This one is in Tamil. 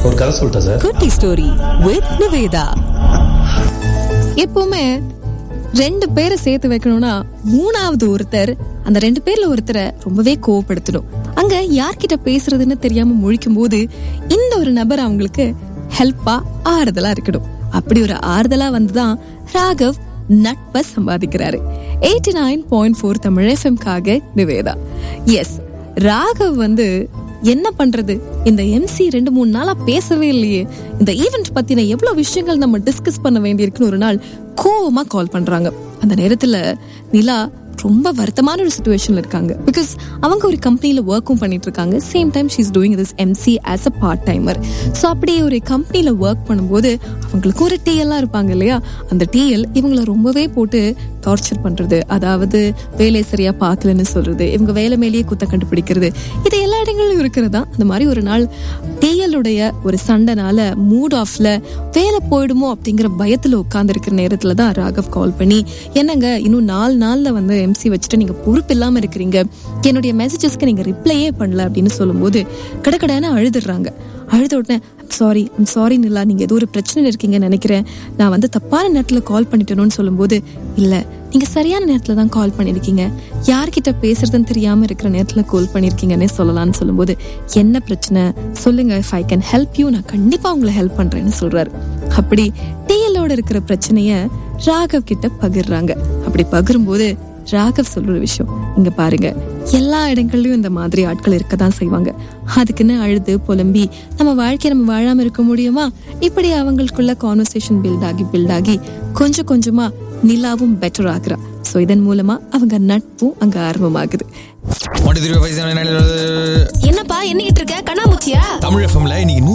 ஒரு கதை சொல்லிட்டா சார் குட்டி ஸ்டோரி வித் நிவேதா எப்பவுமே ரெண்டு பேரை சேர்த்து வைக்கணும்னா மூணாவது ஒருத்தர் அந்த ரெண்டு பேர்ல ஒருத்தரை ரொம்பவே கோவப்படுத்தணும் அங்க யார்கிட்ட பேசுறதுன்னு தெரியாம முழிக்கும் போது இந்த ஒரு நபர் அவங்களுக்கு ஹெல்ப்பா ஆறுதலா இருக்கணும் அப்படி ஒரு ஆறுதலா வந்துதான் ராகவ் நட்பை சம்பாதிக்கிறாரு eighty nine point four Tamil எஃப்எம்காக நிவேதா எஸ் ராகவ் வந்து என்ன பண்றது இந்த எம்சி ரெண்டு மூணு நாளா பேசவே இல்லையே இந்த ஈவெண்ட் பத்தின எவ்வளவு விஷயங்கள் நம்ம டிஸ்கஸ் பண்ண வேண்டியிருக்குன்னு ஒரு நாள் கோவமா கால் பண்றாங்க அந்த நேரத்துல நிலா ரொம்ப வருத்தமான ஒரு சுச்சுவேஷன்ல இருக்காங்க பிகாஸ் அவங்க ஒரு கம்பெனில ஒர்க்கும் பண்ணிட்டு இருக்காங்க same time she's doing this MC as a part timer so அப்படியே ஒரு கம்பெனில ஒர்க் பண்ணும்போது அவங்களுக்கு ஒரு டிஎல்லாம் இருப்பாங்க இல்லையா அந்த டிஎல் இவங்கள ரொம்பவே போட்டு டார்ச்சர் பண்றது அதாவது வேலையை சரியா பார்க்கலன்னு சொல்றது இவங்க வேலை மேலேயே குத்த கண்டுபிடிக்கிறது இது எல்லா இடங்களிலும் இருக்கிறதா அந்த மாதிரி ஒரு நாள் டிஎல்லுடைய ஒரு சண்டைனால மூட் ஆஃப்ல வேலை போயிடுமோ அப்படிங்கிற பயத்துல உட்கார்ந்து இருக்கிற நேரத்துல தான் ராகவ் கால் பண்ணி என்னங்க இன்னும் நாலு நாள்ல வந்து எம்சி வச்சுட்டு நீங்க பொறுப்பு இல்லாம இருக்கிறீங்க என்னுடைய மெசேஜஸ்க்கு நீங்க ரிப்ளையே பண்ணல அப்படின்னு சொல்லும்போது கடகடன்னு அழுதுடுறாங்க அழுத உடனே சாரி ஐம் சாரி நிலா நீங்க ஏதோ ஒரு பிரச்சனை இருக்கீங்கன்னு நினைக்கிறேன் நான் வந்து தப்பான நேரத்துல கால் பண்ணிட்டேனோன்னு சொல்லும்போது இல்ல நீங்க சரியான நேரத்துல தான் கால் பண்ணிருக்கீங்க யார்கிட்ட பேசுறதுன்னு தெரியாம இருக்கிற நேரத்துல கால் பண்ணிருக்கீங்கன்னே சொல்லலாம்னு சொல்லும்போது என்ன பிரச்சனை சொல்லுங்க if I can help you நான் கண்டிப்பா உங்களை ஹெல்ப் பண்றேன்னு சொல்றாரு அப்படி டிஎல்லோட இருக்கிற பிரச்சனைய ராகவ் கிட்ட பகிர்றாங்க அப்படி பகிரும்போது ராகவ் சொல்ற ஒரு விஷயம் இங்க பாருங்க எல்லா இடங்கள்லயும் இந்த மாதிரி ஆட்கள் இருக்க தான் செய்வாங்க அதுக்குன்னு அழுது புலம்பி நம்ம வாழ்க்கையை நம்ம வாழாம இருக்க முடியுமா இப்படி அவங்களுக்குள்ள கான்வர்சேஷன் பில்ட் ஆகி பில்ட் ஆகி கொஞ்சம் கொஞ்சமா நிலாவும் பெட்டர் ஆகுறா சோ இதன் மூலமா அவங்க நட்பும் அங்க ஆரம்பமாகுது one two three five seven என்னப்பா என்னிட்டு இருக்க கண்ணாமூச்சியா தமிழ் எஃப்எம்ல இன்னைக்கு நூறு